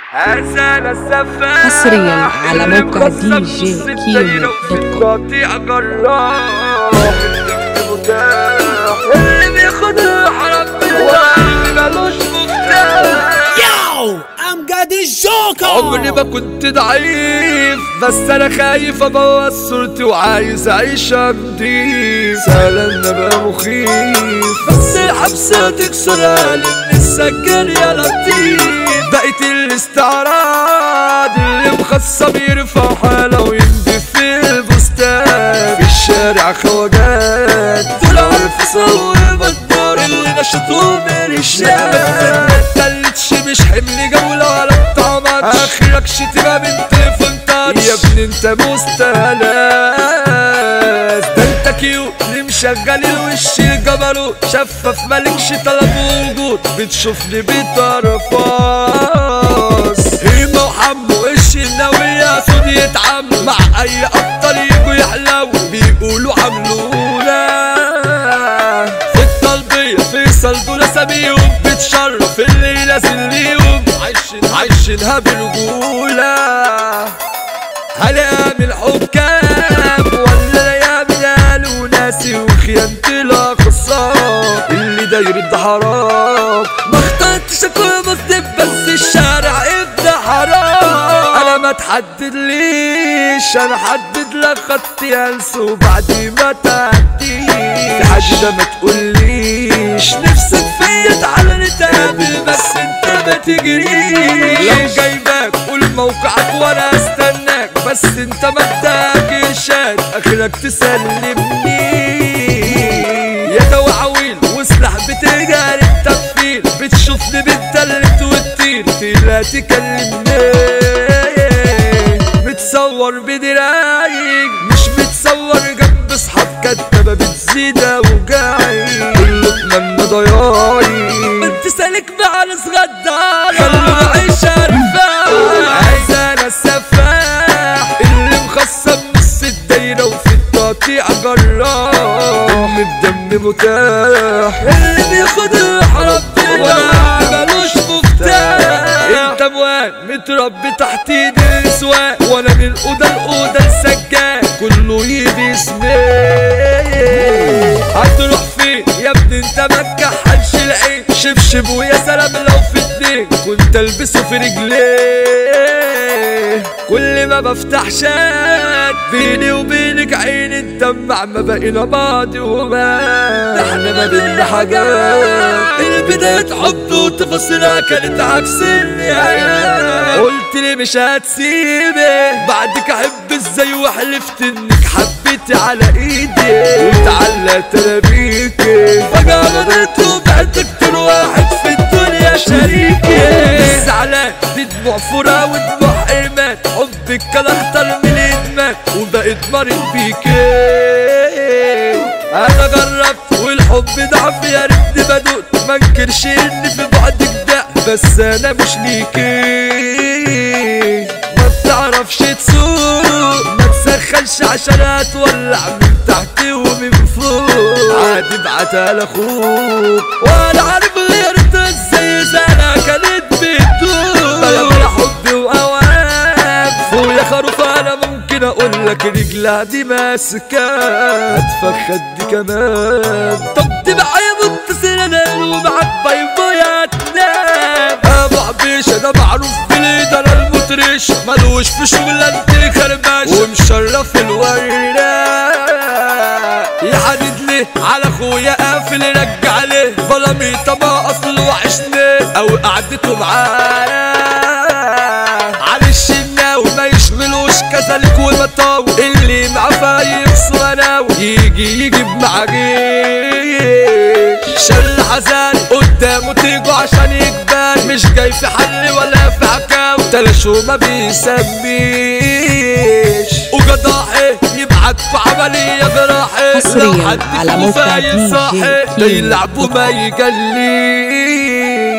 أنا السفاح حصرياً على اللي موقع مخصب دي جي نص كيمو الدايرة دوت وفي كوم. قطيع جراح الدم متاح اللي بياخدها حرام بالله ملوش مفتاح Yo, I'm got this joke عمري ما كنت ضعيف بس انا خايف ابوظ صورتي وعايز اعيش نضيف سهل ابقى مخيف بس الحبسة تكسر قلب السجن يا لطيف بقيت الاستعراض اللي مخصب يرفع حاله ويندف في البستان في الشارع خواجات دول عارف صور بدار اللي نشطوا من الشام تلتش مش حمل جولة ولا بطعمك اخرك شتيمة من تليفون تاتش يا ابني انت مستهلاك ده انت كيوت اللي مشغل الوش جبلو شفاف مالكش طلب وجود بتشوفني بطرفاس هيما وحمو ايش الناوية صوت يتعاملوا مع اي ابطال يجوا يحلو بيقولوا عملونا في الطلبية فيصل دول اساميهم بتشرف اللي نازل ليهم عايشين عايشينها برجولة هل اعمل حكام ولا يعمل اهل وناسي وخيانة الاخصام اللي داير ده حرام ما اخترتش اكون مذنب بس الشارع ابدا حرام انا ما تحدد ليش انا حدد لك خطي انسى وبعد ما تعدي في حاجة ما تقوليش نفسك فيا تعالى نتقابل بس انت ما تجريش لو جايبك قول موقعك وانا استناك بس انت مبدأك ارشاد اخرك تسلمني يا دواعويل وسلاح بتجار التفيل بتشوفني بالتلت والطير لا تكلمني متصور بدراعي مش متصور جنب اصحاب كدابة بتزيد اوجاعي كله اتمنى ضياعي انت سالك مع ناس غدارة خلوا عيش رفاع عايز انا السفاح اللي مخصم نص الدايرة وفي التقطيع جراح دم بدم متاح اللي بياخد الحرام وانا ملوش مفتاح انت موال متربي تحت ايد النسوان وانا من الاوضه الاوضه السجان كله يجي اسمي هتروح فين يا ابني انت ما تكحلش العين شبشب ويا سلام لو في اتنين كنت البسه في رجليه كل ما بفتح شات بيني وبينك عين الدمع ما بقينا بعض وما احنا ما بينا حاجات البداية حب وتفاصيلها كانت عكس النهاية قلت لي مش هتسيبي بعدك احب ازاي وحلفت انك حبيتي على ايدي وتعلقت انا بيكي فجأة غدرت وبعدك كتير واحد في الدنيا شريكي زعلان دي دموع فرا ودموع ايمان حبك كان اخطر من الادمان وبقيت مريض بيكي انا جربت والحب ضعف يا ريتني بدوت ما انكرش اني في بعدك ده بس انا مش ليكي ما بتعرفش تسوق ما تسخنش عشان هتولع من تحت ومن فوق عادي ابعتها لاخوك وانا عارف غيرت ازاي زنا كانت بتدوب بلا بلا حب واوام فوق يا خروف انا ممكن اقول لك رجلها دي ماسكه هدفك خدي كمان طب دي معايا متصل انا ومعاك باي باي هتنام ابو عبيشه ده معروف بالاداره المطرش ملوش في شغلانة خرباش ومشرف الورده يحدد لي على اخويا قافل رجع ليه بلاميطة ما اصله عشنا او قعدته معانا على الشناوي ما يشغلوش كذلك والمطاو اللي معاه فايق صناوي يجي يجيب معاه جيش شل حزان قدامه تيجوا عشان يكبر مش جاي في حل ولا في عكاوي تلاشو ما بيسميش وجضاحي يبعت في عملية جراحي حصرياً لو حد على فيكم موقع فايق دي جي صاحي ده كيمو يلعبوا ما يجليش